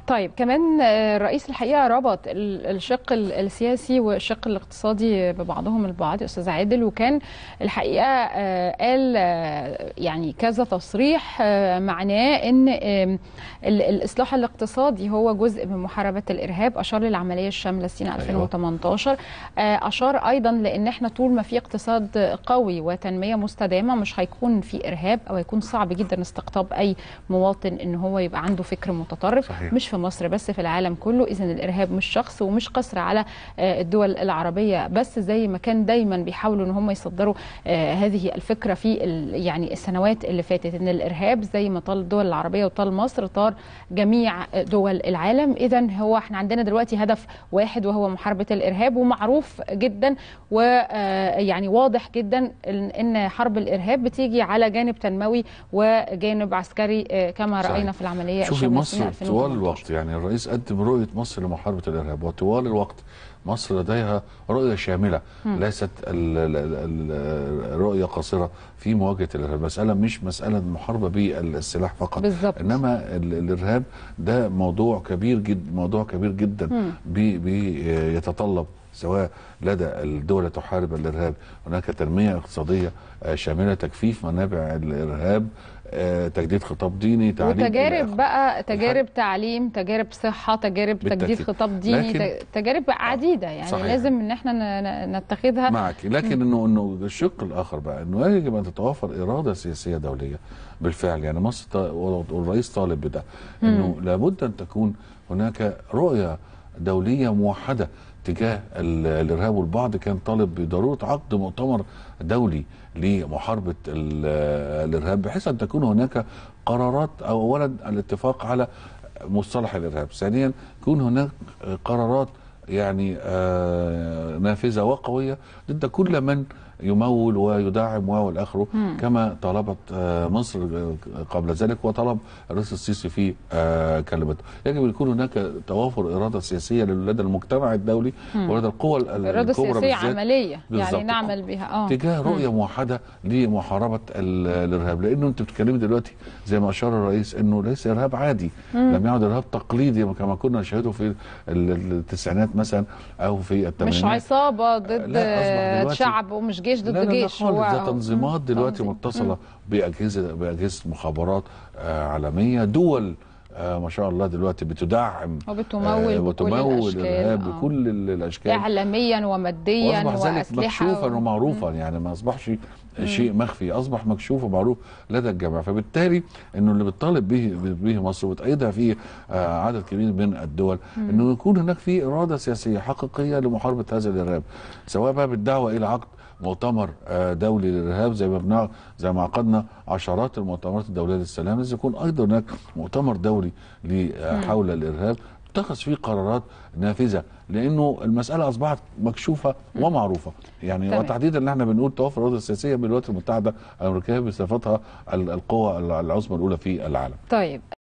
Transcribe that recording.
طيب كمان آه، الرئيس الحقيقه ربط ال- الشق ال- السياسي والشق الاقتصادي ببعضهم البعض يا استاذ عادل وكان الحقيقه آه، قال آه، يعني كذا تصريح آه، معناه ان آم، ال- الاصلاح الاقتصادي هو جزء من محاربه الارهاب اشار للعمليه الشامله سينا 2018 آه، اشار ايضا لان احنا طول ما في اقتصاد قوي وتنميه مستدامه مش هيكون في ارهاب او هيكون صعب جدا استقطاب اي مواطن ان هو يبقى عنده فكر متطرف صحيح. مش في مصر بس في العالم كله اذا الارهاب مش شخص ومش قصر على آه، الدول العربيه بس زي ما كان دايما بيحاولوا ان هم يصدروا آه، هذه الفكره في ال- يعني السنوات اللي فاتت ان الارهاب زي ما طال الدول العربيه وطال مصر طار جميع دول العالم اذا هو احنا عندنا دلوقتي هدف واحد وهو محاربه الارهاب ومعروف جدا ويعني واضح جدا ان إن حرب الارهاب بتيجي على جانب تنموي وجانب عسكري آه، كما صحيح. راينا في العمليه شوفي الشاملة مصر سنة طوال 2018. الوقت يعني الرئيس قدم رؤية مصر لمحاربة الإرهاب وطوال الوقت مصر لديها رؤية شاملة ليست ال- ال- ال- الرؤية قاصرة في مواجهة الإرهاب مسألة مش مسألة محاربة بالسلاح فقط بالظبط. إنما ال- الإرهاب ده موضوع كبير جدا موضوع كبير جدا بي بي يتطلب سواء لدى الدول التي تحارب الارهاب هناك تنميه اقتصاديه آه، شامله تكفيف منابع الارهاب آه، تجديد خطاب ديني تعليم إلى وتجارب آخره. بقى تجارب تعليم تجارب صحة تجارب تجديد بالتأكيد. خطاب ديني لكن- ت- تجارب عديدة يعني صحيح. لازم ان احنا ن- ن- نتخذها معك لكن انه انه الشق الاخر بقى انه يجب ان تتوافر اراده سياسيه دوليه بالفعل يعني مصر طا- والرئيس طالب بده انه لابد ان تكون هناك رؤيه دوليه موحده تجاه ال- الارهاب والبعض كان طالب بضروره عقد مؤتمر دولي لمحاربه ال- الارهاب بحيث ان تكون هناك قرارات او اولا الاتفاق على مصطلح الارهاب ثانيا يكون هناك قرارات يعني آه نافذه وقويه ضد كل من يمول ويدعم والى اخره كما طلبت آه مصر آه، قبل ذلك وطلب الرئيس السيسي في آه كلمته يجب ان يكون هناك توافر اراده سياسيه لدى المجتمع الدولي ولدى القوى ال- إرادة الكبرى سياسية بالذات عملية بالظبط. يعني نعمل بها اه تجاه رؤيه موحده لمحاربه ال- الارهاب لانه انت بتتكلمي دلوقتي زي ما اشار الرئيس انه ليس ارهاب عادي لم يعد ارهاب تقليدي كما كنا نشاهده في ال- ال- التسعينات مثلا او في الثمانينات مش عصابة ضد لا، أصبح دلوقتي- شعب ومش جيش ضد لا لا لا جيش خالص ده هو تنظيمات دلوقتي تنظيم. متصله باجهزه باجهزه مخابرات آه عالميه دول آه ما شاء الله دلوقتي بتدعم وبتمول آه بكل وتمول الأشكال، الارهاب آه. بكل ال- الاشكال إعلاميا وماديا واصبح ذلك وأسلحة مكشوفا و- ومعروفا يعني ما اصبحش شيء مخفي اصبح مكشوف ومعروف لدى الجميع فبالتالي انه اللي بتطالب به به مصر وبتأيدها فيه آه، عدد كبير من الدول انه يكون هناك في اراده سياسيه حقيقيه لمحاربه هذا الارهاب سواء بقى بالدعوه الى عقد مؤتمر آه، دولي للارهاب زي ما بنع... زي ما عقدنا عشرات المؤتمرات الدوليه للسلام لازم يكون ايضا هناك مؤتمر دولي ل- آه، حول الارهاب تتخذ فيه قرارات نافذه لانه المساله اصبحت مكشوفه ومعروفه يعني تمام. وتحديدا ان احنا بنقول توافر الاراده السياسيه بالولايات المتحده الامريكيه بصفتها ال- القوى العظمى الاولى في العالم طيب